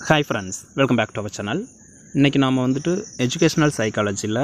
Hi friends welcome back to our channel இன்றைக்கி நாம் வந்துட்டு எஜுகேஷ்னல் சைக்காலஜியில்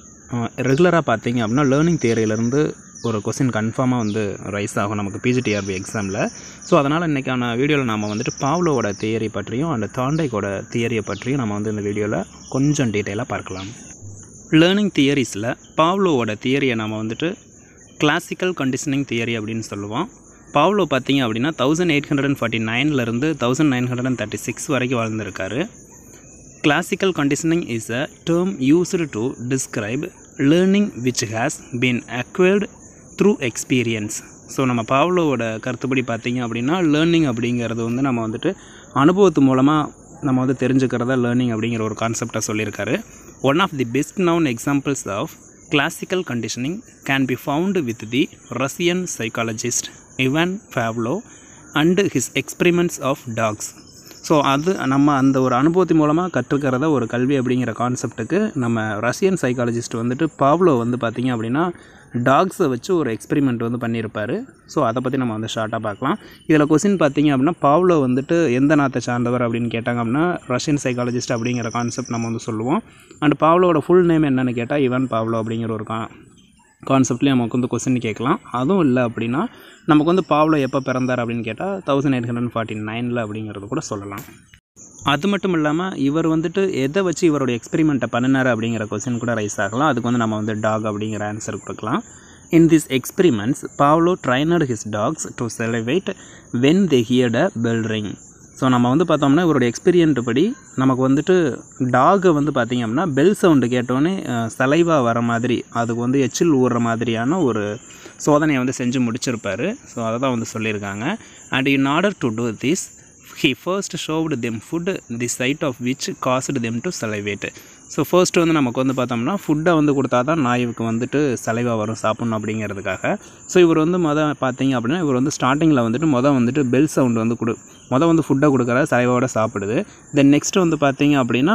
ரெகுலராக பார்த்தீங்க அப்படின்னா லேர்னிங் தியரியிலேருந்து ஒரு கொஸ்டின் கன்ஃபார்மாக வந்து ரைஸ் ஆகும் நமக்கு பிஜிடிஆர்பி எக்ஸாமில் ஸோ அதனால் இன்றைக்கான வீடியோவில் நாம் வந்துட்டு பாவ்லோவோட தியரி பற்றியும் அந்த தாண்டைக்கோட தியரியை பற்றியும் நம்ம வந்து இந்த வீடியோவில் கொஞ்சம் டீட்டெயிலாக பார்க்கலாம் லேர்னிங் தியரிஸில் பாவ்லோவோட தியரியை நாம் வந்துட்டு கிளாசிக்கல் கண்டிஷனிங் தியரி அப்படின்னு சொல்லுவோம் பாவ்லோ பார்த்தீங்க அப்படின்னா thousand eight hundred and forty நைன்லேருந்து thousand nine hundred and thirty six வரைக்கும் வாழ்ந்திருக்காரு classical conditioning is a term used to describe learning which has been acquired through experience so நம்ம பாவ்லோவோட கருத்துப்படி பார்த்தீங்க அப்படின்னா லேர்னிங் அப்படிங்கிறது வந்து நம்ம வந்துட்டு அனுபவத்து மூலமாக நம்ம வந்து தெரிஞ்சுக்கிறதா லேர்னிங் அப்படிங்கிற ஒரு கான்செப்டை சொல்லியிருக்காரு one of the best known examples of classical conditioning can be found with the Russian psychologist Ivan Pavlov and his experiments of dogs so அது நம்ம அந்த ஒரு அனுபவத்தின் மூலமாக கற்றுக்கிறத ஒரு கல்வி அப்படிங்கிற கான்செப்ட்டுக்கு நம்ம ரஷ்யன் சைக்காலஜிஸ்ட் வந்துட்டு பாவ்லோ வந்து பார்த்திங்க அப்படின்னா டாக்ஸை வச்சு ஒரு எக்ஸ்பெரிமெண்ட் வந்து பண்ணியிருப்பார் ஸோ அதை பற்றி நம்ம வந்து ஷார்ட்டாக பார்க்கலாம் இதில் கொஸ்டின் பார்த்தீங்க அப்படின்னா பாவ்லோ வந்துட்டு எந்த நாட்டை சார்ந்தவர் அப்படின்னு கேட்டாங்க அப்படின்னா ரஷ்யன் சைக்காலஜிஸ்ட் அப்படிங்கிற கான்செப்ட் நம்ம வந்து சொல்லுவோம் அண்ட் பாவ்லோட ஃபுல் நேம் என்னென்னு கேட்டால் இவன் பாவ்லோ அப்படிங்கிற ஒரு கா கான்செப்ட்லேயும் நமக்கு வந்து கொஸ்டின் கேட்கலாம் அதுவும் இல்லை அப்படின்னா நமக்கு வந்து பாவ்லோ எப்போ பிறந்தார் அப்படின்னு கேட்டால் தௌசண்ட் எயிட் ஹண்ட்ரட் ஃபார்ட்டி நைனில் அப்படிங்கிறது கூட சொல்லலாம் அது மட்டும் இல்லாமல் இவர் வந்துட்டு எதை வச்சு இவரோட எக்ஸ்பெரிமெண்ட்டை பண்ணினார் அப்படிங்கிற கொஸ்டின் கூட ரைஸ் ஆகலாம் அதுக்கு வந்து நம்ம வந்து டாக் அப்படிங்கிற ஆன்சர் கொடுக்கலாம் in this experiments Pavlov trained his dogs to salivate when they heard a bell ring so நம்ம வந்து பார்த்தோம்னா இவரோட எக்ஸ்பீரியன்ட் படி நமக்கு வந்துட்டு டாகை வந்து பார்த்திங்க அப்படின்னா பெல் சவுண்டு கேட்டோன்னே சலைவா வர மாதிரி அதுக்கு வந்து எச்சில் ஊறுற மாதிரியான ஒரு சோதனையை வந்து செஞ்சு முடிச்சிருப்பார் ஸோ அதை தான் வந்து சொல்லியிருக்காங்க and in order to do this he first showed them food the sight of which caused them to salivate so first வந்து நமக்கு வந்து பார்த்தோம்னா ஃபுட்டை வந்து கொடுத்தா தான் நாய்க்கு வந்துட்டு சலைவா வரும் சாப்பிட்ணும் அப்படிங்கிறதுக்காக ஸோ இவர் வந்து மொதல் பார்த்தீங்க அப்படின்னா இவர் வந்து ஸ்டார்டிங்கில் வந்துட்டு மொதல் வந்துட்டு பெல் சவுண்டு வந்து கொடு மொதல் வந்து ஃபுட்டை கொடுக்குற சலைவாவோட சாப்பிடுது தென் நெக்ஸ்ட்டு வந்து பார்த்தீங்க அப்படின்னா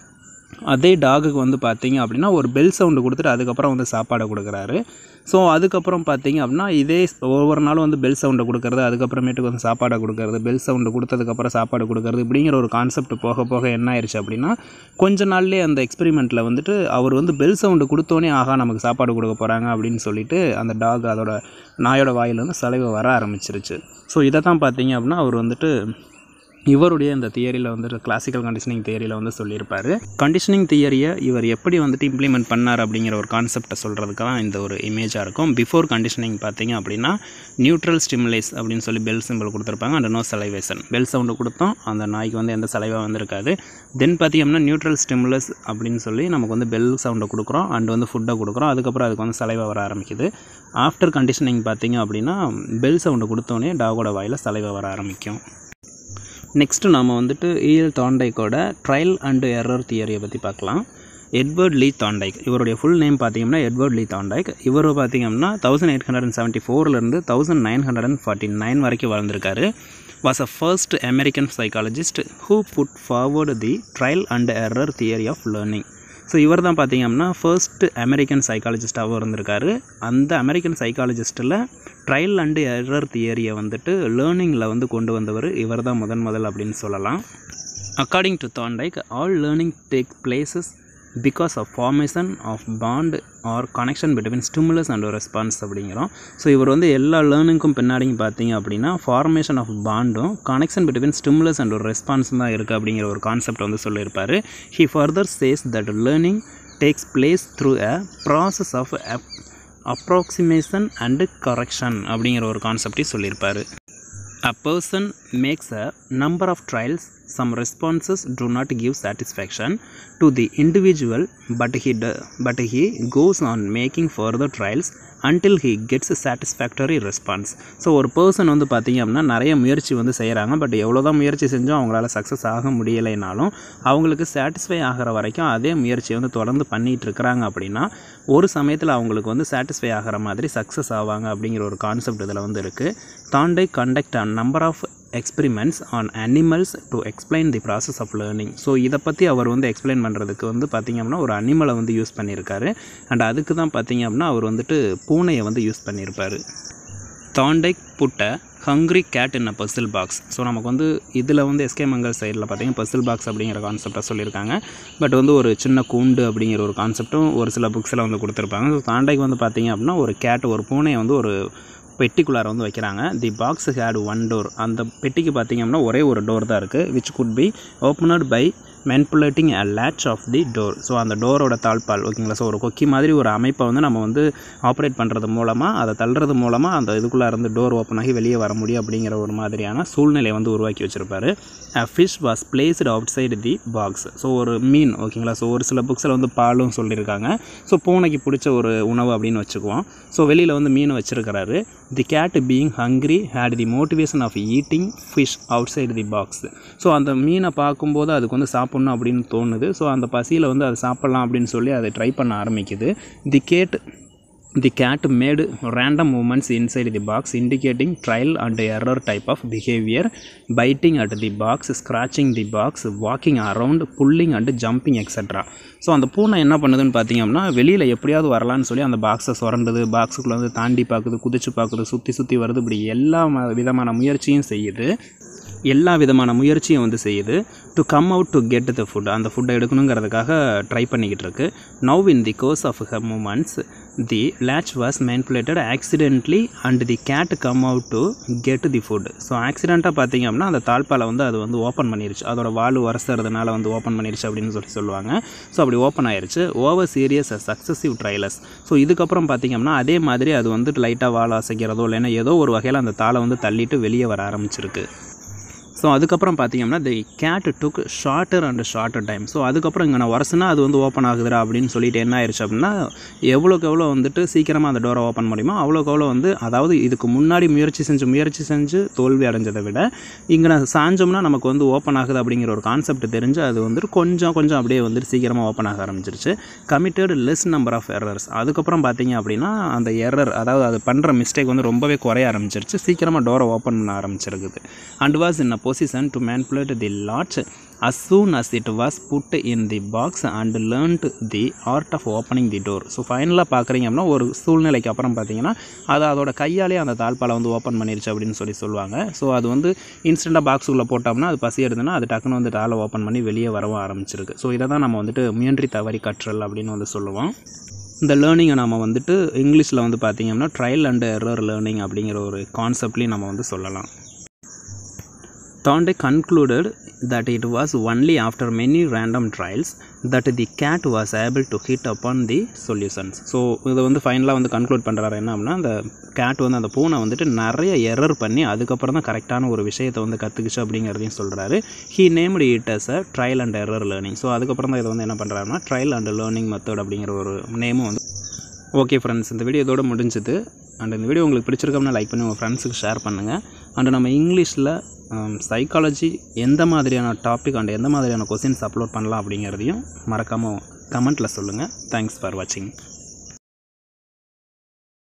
அதே டாகுக்கு வந்து பார்த்தீங்க அப்படின்னா ஒரு பெல் சவுண்டு கொடுத்துட்டு அதுக்கப்புறம் வந்து சாப்பாடை கொடுக்குறாரு ஸோ அதுக்கப்புறம் பார்த்தீங்க அப்படின்னா இதே ஒவ்வொரு நாளும் வந்து பெல் சவுண்டை கொடுக்குறது அதுக்கப்புறமேட்டுக்கு வந்து சாப்பாடை கொடுக்குறது பெல் சவுண்டு கொடுத்ததுக்கப்புறம் சாப்பாடு கொடுக்குறது இப்படிங்கிற ஒரு கான்செப்ட் போக போக என்ன ஆயிடுச்சு அப்படின்னா கொஞ்ச நாள்லேயே அந்த எக்ஸ்பெரிமெண்ட்டில் வந்துட்டு அவர் வந்து பெல் சவுண்டு கொடுத்தோன்னே ஆகா நமக்கு சாப்பாடு கொடுக்க போகிறாங்க அப்படின்னு சொல்லிட்டு அந்த டாக் அதோட நாயோட வாயிலேருந்து சலைவை வர ஆரம்பிச்சிருச்சு ஸோ இதை தான் பார்த்தீங்க அப்படின்னா அவர் வந்துட்டு இவருடைய இந்த தியரியில் வந்துட்டு கிளாசிக்கல் கண்டிஷனிங் தியரியில் வந்து சொல்லியிருப்பார் கண்டிஷனிங் தியரியை இவர் எப்படி வந்துட்டு இம்ப்ளிமெண்ட் பண்ணார் அப்படிங்கிற ஒரு கான்செப்டை சொல்கிறதுக்கு தான் இந்த ஒரு இமேஜாக இருக்கும் பிஃபோர் கண்டிஷனிங் பார்த்தீங்க அப்படின்னா நியூட்ரல் ஸ்டிமுலேஸ் அப்படின்னு சொல்லி பெல் சிம்பிள் கொடுத்துருப்பாங்க and no salivation bell sound கொடுத்தோம் அந்த நாய்க்கு வந்து எந்த சலைவாக வந்திருக்காது தென் பார்த்தீங்கன்னா நியூட்ரல் ஸ்டிமுலஸ் அப்படின்னு சொல்லி நமக்கு வந்து பெல் சவுண்டை கொடுக்குறோம் அண்ட் வந்து ஃபுட்டை கொடுக்குறோம் அதுக்கப்புறம் அதுக்கு வந்து சலைவா வர ஆரம்பிக்குது ஆஃப்டர் கண்டிஷனிங் பார்த்தீங்க அப்படின்னா பெல் சவுண்டு கொடுத்தோன்னே டாகோட வாயில் சலைவா வர ஆரம்பிக்கும் நெக்ஸ்ட்டு நாம் வந்துட்டு இஎல் தாண்டைக்கோட ட்ரையல் அண்டு எரர் தியரியை பற்றி பார்க்கலாம் எட்வர்ட் லீ தாண்டைக் இவருடைய ஃபுல் நேம் பார்த்தீங்கன்னா எட்வர்ட் லீ தாண்டைக் இவர் பார்த்தீங்கன்னா thousand eight hundred and seventy ஃபோர்லேருந்து thousand nine hundred and forty nine வரைக்கும் வாழ்ந்திருக்காரு was a first American psychologist who put forward the trial and error theory of learning so இவர் தான் பார்த்தீங்க அப்படின்னா ஃபர்ஸ்ட் அமெரிக்கன் சைக்காலஜிஸ்டாகவும் இருந்திருக்காரு அந்த அமெரிக்கன் சைக்காலஜிஸ்ட்டில் ட்ரையல் அண்டு எரர் தியரியை வந்துட்டு லேர்னிங்கில் வந்து கொண்டு வந்தவர் இவர் தான் முதன் முதல் அப்படின்னு சொல்லலாம் according to Thorndike all learning take places because of formation of bond or connection between stimulus and response அப்படிங்கிறோம் ஸோ இவர் வந்து எல்லா லேர்னிங்க்கும் பின்னாடியும் பார்த்தீங்க அப்படின்னா ஃபார்மேஷன் ஆஃப் பாண்டும் கனெக்ஷன் பிட்வீன் ஸ்டிமுலஸ் அண்ட் ஒரு ரெஸ்பான்ஸ் தான் இருக்குது அப்படிங்கிற ஒரு கான்செப்ட் வந்து சொல்லியிருப்பார் he further says that learning takes place through a process of approximation and correction அப்படிங்கிற ஒரு கான்செப்டையும் சொல்லியிருப்பார் A person makes a number of trials. Some responses do not give satisfaction to the individual, but he do, but he goes on making further trials until he gets a satisfactory response. So ஒரு person வந்து பார்த்திங்க அப்படின்னா நிறைய முயற்சி வந்து செய்கிறாங்க but எவ்வளோ தான் முயற்சி செஞ்சும் அவங்களால சக்ஸஸ் ஆக முடியலைனாலும் அவங்களுக்கு சாட்டிஸ்ஃபை ஆகிற வரைக்கும் அதே முயற்சியை வந்து தொடர்ந்து பண்ணிகிட்டு இருக்கிறாங்க அப்படின்னா ஒரு சமயத்தில் அவங்களுக்கு வந்து சாட்டிஸ்ஃபை ஆகிற மாதிரி சக்ஸஸ் ஆவாங்க அப்படிங்கிற ஒரு கான்செப்ட் இதில் வந்து இருக்குது Thorndike conduct a number of experiments on animals to explain the process of learning so இதை பற்றி அவர் வந்து எக்ஸ்பிளைன் பண்ணுறதுக்கு வந்து பார்த்திங்க அப்படின்னா ஒரு அனிமலை வந்து யூஸ் பண்ணியிருக்காரு அண்ட் அதுக்கு தான் பார்த்திங்க அப்படின்னா அவர் வந்துட்டு பூனையை வந்து யூஸ் பண்ணியிருப்பார் Thorndike put a hungry cat in a puzzle box so நமக்கு வந்து இதில் வந்து எஸ்கே மங்கல் சைடில் பார்த்தீங்கன்னா பசில் பாக்ஸ் அப்படிங்கிற கான்செப்டை சொல்லியிருக்காங்க பட் வந்து ஒரு சின்ன கூண்டு அப்படிங்கிற ஒரு கான்செப்ட்டும் ஒரு சில புக்ஸில் வந்து கொடுத்துருப்பாங்க ஸோ தாண்டைக்கு வந்து பார்த்தீங்க அப்படின்னா ஒரு கேட் ஒரு பூனையை வந்து ஒரு பெட்டிக்குள்ளார வந்து வைக்கிறாங்க the box had one door அந்த பெட்டிக்கு பார்த்தீங்க அப்படின்னா ஒரே ஒரு டோர் தான் இருக்குது which could be opened by manipulating a latch of the door so அந்த டோரோட தாழ்பால் ஓகேங்களா ஸோ ஒரு கொக்கி மாதிரி ஒரு அமைப்பை வந்து நம்ம வந்து ஆப்ரேட் பண்ணுறது மூலமாக அதை தள்ளுறது மூலமாக அந்த இதுக்குள்ளே இருந்து டோர் ஓப்பன் ஆகி வெளியே வர முடியும் அப்படிங்கிற ஒரு மாதிரியான சூழ்நிலையை வந்து உருவாக்கி வச்சுருப்பாரு a fish was placed outside the box so ஒரு மீன் ஓகேங்களா ஸோ ஒரு சில புக்ஸில் வந்து பாலும் சொல்லியிருக்காங்க ஸோ பூனைக்கு பிடிச்ச ஒரு உணவு அப்படின்னு வச்சுக்குவோம் ஸோ வெளியில் வந்து மீன் வச்சுருக்கிறாரு the cat being hungry had the motivation of eating fish outside the box so அந்த மீனை பார்க்கும்போது அதுக்கு வந்து சாப்பிட்ணும் அப்படின்னு தோணுது ஸோ அந்த பசியில் வந்து அதை சாப்பிட்லாம் அப்படின்னு சொல்லி அதை ட்ரை பண்ண ஆரம்பிக்குது the cat the cat made random movements inside the box indicating trial and error type of behavior biting at the box scratching the box walking around pulling and jumping etc so அந்த பூனை என்ன பண்ணுதுன்னு பார்த்தீங்க அப்படின்னா வெளியில் எப்படியாவது வரலான்னு சொல்லி அந்த பாக்ஸை சுரண்டுது பாக்ஸுக்குள்ளே வந்து தாண்டி பார்க்குது குதிச்சு பார்க்குது சுற்றி சுற்றி வருது இப்படி எல்லா ம- விதமான முயற்சியும் செய்யுது எல்லா விதமான முயற்சியும் வந்து செய்யுது to come out to get the food அந்த ஃபுட்டை எடுக்கணுங்கிறதுக்காக ட்ரை பண்ணிக்கிட்டு இருக்கு now in the course of her movements the latch was manipulated accidentally and the cat come out to get the food so ஆக்சிடெண்ட்டாக பார்த்தீங்க அப்படின்னா அந்த தாழ்பாலை வந்து அது வந்து ஓப்பன் பண்ணிருச்சு அதோட வால் உரசுறதுனால வந்து ஓப்பன் பண்ணிருச்சு அப்படின்னு சொல்லி சொல்லுவாங்க ஸோ அப்படி ஓப்பன் ஆயிருச்சு over series successive trials so இதுக்கப்புறம் பார்த்தீங்க அப்படின்னா அதே மாதிரி அது வந்து லைட்டாக வால் அசைக்கிறதோ இல்லைன்னா ஏதோ ஒரு வகையில் அந்த தாளை வந்து தள்ளிட்டு வெளியே வர ஆரம்பிச்சிருக்கு ஸோ அதுக்கப்புறம் பார்த்தீங்கன்னா the cat took shorter and shorter time so அதுக்கப்புறம் இங்கே நான் வரசுனா அது வந்து ஓப்பன் ஆகுதுடா அப்படின்னு சொல்லிட்டு என்ன ஆயிடுச்சு அப்படின்னா எவ்வளோக்கு எவ்வளோ வந்துட்டு சீக்கிரமாக அந்த டோரை ஓப்பன் முடியுமோ அவ்வளோக்கு எவ்வளோ வந்து அதாவது இதுக்கு முன்னாடி முயற்சி செஞ்சு முயற்சி செஞ்சு தோல்வி அடைஞ்சதை விட இங்கே நான் சாஞ்சோம்னா நமக்கு வந்து ஓப்பன் ஆகுது அப்படிங்கிற ஒரு கான்செப்ட் தெரிஞ்சு அது வந்துட்டு கொஞ்சம் கொஞ்சம் அப்படியே வந்துட்டு சீக்கிரமாக ஓப்பன் ஆக ஆரம்பிச்சிருச்சு committed less number of errors அதுக்கப்புறம் பார்த்தீங்க அப்படின்னா அந்த எரர் அதாவது அது பண்ணுற மிஸ்டேக் வந்து ரொம்பவே குறைய ஆரம்பிச்சிருச்சு சீக்கிரமாக டோரை ஓப்பன் பண்ண ஆரம்பிச்சிருக்குது and was in a position to manipulate the latch as soon as it was put in the box and learnt the art of opening the door so ஃபைனலாக பார்க்குறீங்க அப்படின்னா ஒரு சூழ்நிலைக்கு அப்புறம் பார்த்தீங்கன்னா அது அதோட கையாலே அந்த தாழ்பாலை வந்து ஓப்பன் பண்ணிருச்சு அப்படின்னு சொல்லி சொல்லுவாங்க ஸோ அது வந்து இன்ஸ்டண்ட்டாக பாக்ஸுக்குள்ளே போட்டோம்னா அது பசி எடுதுன்னா அது டக்குன்னு வந்து டாலை ஓப்பன் பண்ணி வெளியே வரவும் ஆரம்பிச்சிருக்கு ஸோ இதை தான் நம்ம வந்துட்டு முயன்றி தவறி கற்றல் அப்படின்னு வந்து சொல்லுவோம் இந்த லேர்னிங்கை நம்ம வந்துட்டு இங்கிலீஷில் வந்து பார்த்தீங்கன்னா ட்ரையல் அண்ட் எரர் லேர்னிங் அப்படிங்கிற ஒரு கான்செப்ட்லேயும் நம்ம வந்து சொல்லலாம் Thorndike concluded that it was only after many random trials that the cat was able to hit upon the solutions. So இதை வந்து ஃபைனலாக வந்து கன்க்ளூட் பண்ணுறாரு என்ன அப்படின்னா அந்த கேட் வந்து அந்த பூனை வந்துட்டு நிறைய எரர் பண்ணி அதுக்கப்புறம் தான் கரெக்டான ஒரு விஷயத்தை வந்து கற்றுக்குச்சு அப்படிங்கிறதையும் சொல்கிறாரு he named it as a trial and error learning so அதுக்கப்புறம் தான் இதை வந்து என்ன பண்ணுறாருன்னா ட்ரையல் அண்ட் லேர்னிங் மெத்தட் அப்படிங்கிற ஒரு நேமும் வந்து ஓகே ஃப்ரெண்ட்ஸ் இந்த வீடியோ இதோட முடிஞ்சுது அண்ட் இந்த வீடியோ உங்களுக்கு பிடிச்சிருக்கோம்னா லைக் பண்ணி உங்கள் ஃப்ரெண்ட்ஸுக்கு ஷேர் பண்ணுங்கள் அண்ட் நம்ம இங்கிலீஷில் சைக்காலஜி எந்த மாதிரியான டாபிக் அண்ட் எந்த மாதிரியான கொஸ்டின்ஸ் அப்லோட் பண்ணலாம் அப்படிங்கிறதையும் மறக்காமல் கமெண்ட்டில் சொல்லுங்கள் தேங்க்ஸ் ஃபார் வாட்சிங்